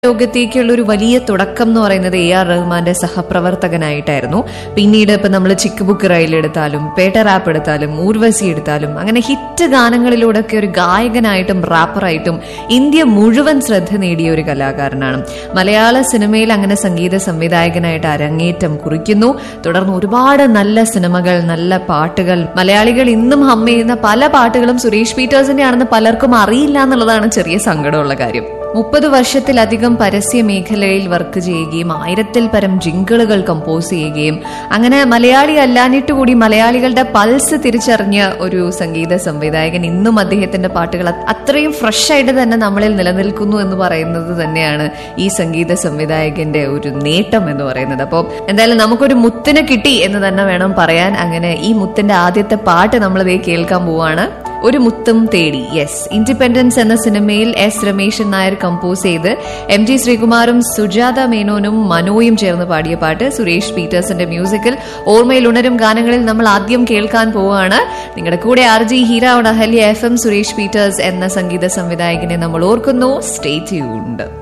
ലോകത്തേക്കുള്ള ഒരു വലിയ തുടക്കം എന്ന് പറയുന്നത് എ ആർ റഹ്മാന്റെ സഹപ്രവർത്തകനായിട്ടായിരുന്നു പിന്നീട് ഇപ്പൊ നമ്മൾ ചിക്ക് ബുക്ക് റൈൽ എടുത്താലും പേട്ട റാപ്പ് എടുത്താലും ഊർവശി എടുത്താലും അങ്ങനെ ഹിറ്റ് ഗാനങ്ങളിലൂടെയൊക്കെ ഒരു ഗായകനായിട്ടും റാപ്പറായിട്ടും ഇന്ത്യ മുഴുവൻ ശ്രദ്ധ നേടിയ ഒരു കലാകാരനാണ് മലയാള സിനിമയിൽ അങ്ങനെ സംഗീത സംവിധായകനായിട്ട് അരങ്ങേറ്റം കുറിക്കുന്നു തുടർന്ന് ഒരുപാട് നല്ല സിനിമകൾ നല്ല പാട്ടുകൾ മലയാളികൾ ഇന്നും ഹം ചെയ്യുന്ന പല പാട്ടുകളും സുരേഷ് പീറ്റേഴ്സിന്റെ ആണെന്ന് പലർക്കും അറിയില്ല എന്നുള്ളതാണ് ചെറിയ സങ്കടമുള്ള കാര്യം മുപ്പത് വർഷത്തിലധികം പരസ്യ മേഖലയിൽ വർക്ക് ചെയ്യുകയും ആയിരത്തിൽ പരം ജിങ്കിളുകൾ കമ്പോസ് ചെയ്യുകയും അങ്ങനെ മലയാളി അല്ലാഞ്ഞിട്ട് കൂടി മലയാളികളുടെ പൾസ് തിരിച്ചറിഞ്ഞ ഒരു സംഗീത സംവിധായകൻ ഇന്നും അദ്ദേഹത്തിന്റെ പാട്ടുകൾ അത് അത്രയും ഫ്രഷ് ആയിട്ട് തന്നെ നമ്മളിൽ നിലനിൽക്കുന്നു എന്ന് പറയുന്നത് തന്നെയാണ് ഈ സംഗീത സംവിധായകന്റെ ഒരു നേട്ടം എന്ന് പറയുന്നത് അപ്പോൾ എന്തായാലും നമുക്കൊരു മുത്തിന് കിട്ടി എന്ന് തന്നെ വേണം പറയാൻ അങ്ങനെ ഈ മുത്തിന്റെ ആദ്യത്തെ പാട്ട് നമ്മൾ ഇതേ കേൾക്കാൻ പോവാണ് ഒരു മുത്തും തേടി യെസ് ഇൻഡിപെൻഡൻസ് എന്ന സിനിമയിൽ എസ് രമേശൻ നായർ കമ്പോസ് ചെയ്ത് എം ജി ശ്രീകുമാറും സുജാത മേനോനും മനോയും ചേർന്ന് പാടിയ പാട്ട് സുരേഷ് പീറ്റേഴ്സിന്റെ മ്യൂസിക്കിൽ ഓർമ്മയിൽ ഉണരും ഗാനങ്ങളിൽ നമ്മൾ ആദ്യം കേൾക്കാൻ പോവുകയാണ് നിങ്ങളുടെ കൂടെ R J Heera Ahalya F M Suresh Peters എന്ന സംഗീത സംവിധായകനെ നമ്മൾ ഓർക്കുന്നു സ്റ്റേ ട്യൂൺഡ്